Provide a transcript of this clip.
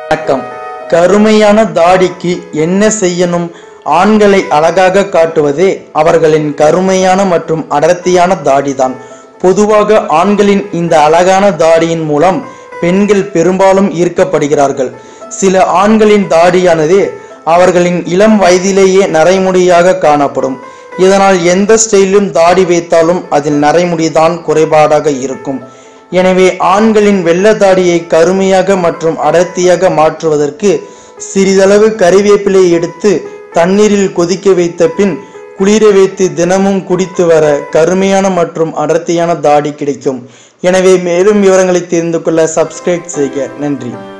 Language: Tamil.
வணக்கம் கருமையான தாடிக்கு என்ன செய்யணும் ஆண்களை அழகாக காட்டுவதே அவர்களின் கருமையான மற்றும் அடர்த்தியான தாடிதான் பொதுவாக ஆண்களின் இந்த அழகான தாடியின் மூலம் பெண்கள் பெரும்பாலும் ஈர்க்கப்படுகிறார்கள் சில ஆண்களின் தாடியானது அவர்களின் இளம் வயதிலேயே நரைமுடியாக காணப்படும் இதனால் எந்த ஸ்டைலிலும் தாடி வைத்தாலும் அதில் நரைமுடிதான் குறைபாடாக இருக்கும் எனவே ஆண்களின் வெள்ள தாடியை கருமையாக மற்றும் அடர்த்தியாக மாற்றுவதற்கு சிறிதளவு கறிவேப்பிலை எடுத்து தண்ணீரில் கொதிக்க வைத்த பின் குளிர வைத்து தினமும் குடித்து வர கருமையான மற்றும் அடர்த்தியான தாடி கிடைக்கும் எனவே மேலும் விவரங்களை தெரிந்து கொள்ள சப்ஸ்கிரைப் செய்க நன்றி